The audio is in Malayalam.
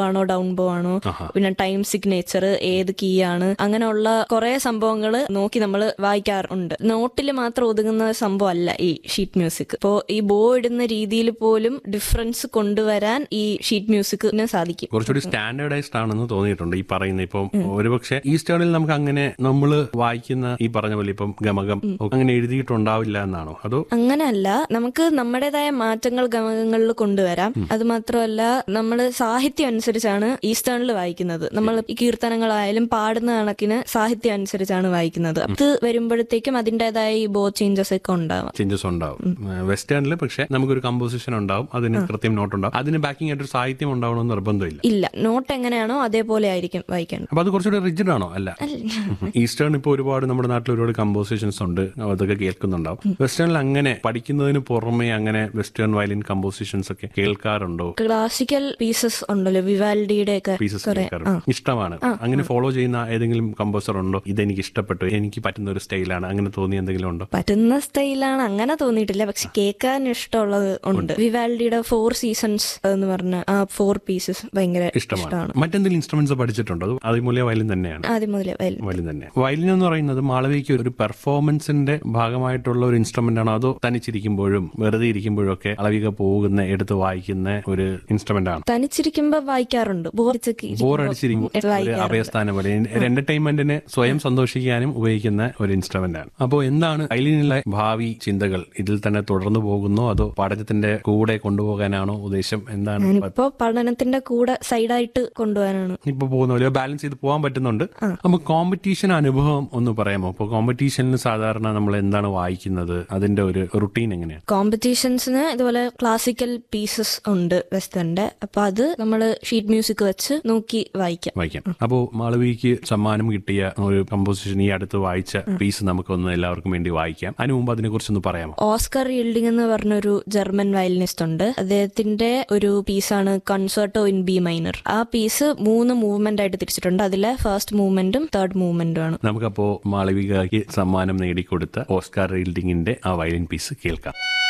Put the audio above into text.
ആണോ ഡൗൺ ബോ ആണോ ആഹാ. പിന്നെ ടൈം സിഗ്നേച്ചർ ഏത് കീ ആണ് അങ്ങനെയുള്ള കുറെ സംഭവങ്ങൾ നോക്കി നമ്മൾ വായിക്കാറുണ്ട് നോട്ടിൽ മാത്രം ഒതുങ്ങുന്ന സംഭവം അല്ല ഈ ഷീറ്റ് മ്യൂസിക് ഇപ്പോ ഈ ബോ ഇടുന്ന രീതിയിൽ പോലും ഡിഫറൻസ് കൊണ്ടുവരാൻ ഈ ഷീറ്റ് മ്യൂസിക്കിന് സാധിക്കും കുറച്ചുകൂടി സ്റ്റാൻഡേർഡൈസ്ഡ് ആണെന്ന് തോന്നിയിട്ടുണ്ട് ഈ പറയുന്ന ഇപ്പം ഒരുപക്ഷെ ഈസ്റ്റേണിൽ നമുക്ക് അങ്ങനെ നമ്മൾ വായിക്കുന്ന ഈ പറഞ്ഞ പോലെ ഇപ്പം ഗമകം അങ്ങനെ എഴുതിയിട്ടുണ്ടാവില്ല എന്നാണോ അതോ അങ്ങനെയല്ല നമുക്ക് നമ്മുടേതായ മാറ്റങ്ങൾ ഗമകങ്ങളിൽ കൊണ്ടുവരാം അത് മാത്രമല്ല നമ്മൾ സാഹിത്യം അനുസരിച്ചാണ് ഈസ്റ്റേണിൽ വായിക്കുന്നത് നമ്മൾ ഈ കീർത്തനങ്ങളായാലും പാടുന്ന കണക്കിന് സാഹിത്യം അനുസരിച്ചാണ് വായിക്കുന്നത് അത് വരുമ്പോഴത്തേക്കും അതിൻ്റെതായ ഈ ബോ ചേഞ്ചസ് ഒക്കെ ഉണ്ടാവാം ചേഞ്ചസ് ഉണ്ടാവും വെസ്റ്റേണിൽ പക്ഷെ നമുക്കൊരു കമ്പോസിഷൻ ഉണ്ടാവും അതിന് കൃത്യം നോട്ട് ഉണ്ടാവും അതിന് ബാക്കിംഗ് ആയിട്ട് ഒരു സാഹിത്യം ഉണ്ടാവണമെന്ന് നിർബന്ധമില്ല ഇല്ല നോട്ട് എങ്ങനെയാണോ അതേപോലെ ആയിരിക്കും വായിക്കേണ്ടത് അപ്പൊ അത് കുറച്ചുകൂടി റിജിഡ് ആണോ അല്ല ഈസ്റ്റേൺ ഇപ്പോൾ ഒരുപാട് നമ്മുടെ നാട്ടിൽ ഒരുപാട് കമ്പോസിഷൻസ് ഉണ്ട് അതൊക്കെ കേൾക്കുന്നുണ്ടാവും വെസ്റ്റേണിൽ അങ്ങനെ പഠിക്കുന്നതിന് പുറമെ അങ്ങനെ വെസ്റ്റേൺ വയലിൻ കമ്പോസിഷൻസ് ഒക്കെ കേൾക്കാറുണ്ടോ ക്ലാസിക്കൽ പീസസ് ഉണ്ടല്ലോ വിവാൽഡിയുടെ ഒക്കെ പീസസ് കേൾക്കാറുണ്ട് ഇഷ്ടമാണ് അങ്ങനെ ഫോളോ ചെയ്യുന്ന ഏതെങ്കിലും കമ്പോസർ ഉണ്ടോ ഇതെനിക്ക് ഇഷ്ടപ്പെട്ടു എനിക്ക് പറ്റുന്ന ഒരു സ്റ്റൈലാണ് അങ്ങനെ തോന്നി എന്തെങ്കിലും ഉണ്ടോ പറ്റുന്ന സ്റ്റൈലാണ് അങ്ങനെ തോന്നിയിട്ടില്ല പക്ഷെ കേൾക്കാൻ ഇഷ്ടമുള്ളത് ഉണ്ട് വിവാൽഡിയുടെ ഫോർ സീസൺസ് എന്ന് പറഞ്ഞ ആ ഫോർ പീസസ് ഭയങ്കര ഇഷ്ടമാണ് ഇഷ്ടമാണ് മറ്റെന്തെങ്കിലും ഇൻസ്ട്രുമെന്റ്സ് പഠിച്ചിട്ടുണ്ടോ അത് അതിമൂല്യ വയലിൻ തന്നെയാണ് ആദ്യം മുതലേ വയലിൻ വയലിൻ തന്നെ വയലിൻ എന്ന് പറയുന്നത് മാളവിക്ക് ഒരു പെർഫോമൻസിന്റെ ഭാഗമായിട്ടുള്ള ഒരു ഇൻസ്ട്രുമെന്റ് ആണോ അതോ തനിച്ചിരിക്കുമ്പോഴും വെറുതെ ഇരിക്കുമ്പോഴും ഒക്കെ അളവിക പോകുന്ന എടുത്ത് വായിക്കുന്ന ഒരു ഇൻസ്ട്രുമെന്റ് ആണ് തനിച്ചിരിക്കുമ്പോ വായിക്കാറുണ്ട് ബോറിച്ചൊക്കെ ബോർ അടിച്ചിരിക്കുമ്പോൾ ഒരു വായിക്കാറുണ്ട് അഭയസ്ഥാനം പോലെ എന്റർടൈൻമെന്റിന് സ്വയം സന്തോഷിക്കാനും ഉപയോഗിക്കുന്ന ഒരു ഇൻസ്ട്രുമെന്റ് ആണ് അപ്പോൾ എന്താണ് വയലിനിലെ ഭാവി ചിന്തകൾ ഇതിൽ തന്നെ തുടർന്നു പോകുന്നോ അതോ പഠനത്തിന്റെ കൂടെ കൊണ്ടുപോകാനാണോ ഉദ്ദേശം എന്താണ് ഞാനിപ്പോ പഠനത്തിന്റെ കൂടെ സൈഡായിട്ട് കൊണ്ടുപോകാനാണ് ഇപ്പൊ പോകുന്ന പോലെ ബാലൻസ് ചെയ്ത് പോകാൻ പറ്റുന്നുണ്ട് അപ്പൊ കോമ്പറ്റീഷൻ അനുഭവം ഒന്ന് പറയാമോ ഇപ്പൊ കോമ്പറ്റീഷനിൽ സാധാരണ നമ്മൾ എന്താണ് വായിക്കുന്നത് അതിന്റെ ഒരു റുട്ടീൻ എങ്ങനെയാണ് കോമ്പറ്റീഷൻസിന് ഇതുപോലെ ക്ലാസിക്കൽ പീസസ് ഉണ്ട് വെസ്റ്റേണിന്റെ അപ്പൊ അത് നമ്മൾ ഷീറ്റ് മ്യൂസിക് വെച്ച് നോക്കി വായിക്കാം വായിക്കാം അപ്പോ മാളവിക്ക് സമ്മാനം കിട്ടിയ ഒരു കമ്പോസിഷൻ ഈ അടുത്ത് വായിച്ച പീസ് നമുക്കൊന്ന് എല്ലാവർക്കും വേണ്ടി വായിക്കാം അതിനു മുമ്പ് അതിനെ കുറിച്ചൊന്ന് പറയാമോ ഓസ്കർ ഈൽഡിംഗ് എന്ന് പറഞ്ഞൊരു ജർമ്മൻ വയലിനിസ്റ്റ് ഉണ്ട് അദ്ദേഹത്തിന്റെ ഒരു പീസാണ് കൺസേർട്ടോ ഇൻ ബി മൈനർ ആ പീസ് മൂന്ന് മൂവ്മെന്റ് ആയിട്ട് തിരിച്ചിട്ടുണ്ട് അതിലെ ഫസ്റ്റ് മൂവ്മെന്റും തേർഡ് മൂവ്മെന്റും ആണ് നമുക്കപ്പോ മാളവികയ്ക്ക് സമ്മാനം നേടിക്കൊടുത്ത ഓസ്കാർ റീൽഡിങ്ങിന്റെ ആ വയലിൻ പീസ് കേൾക്കാം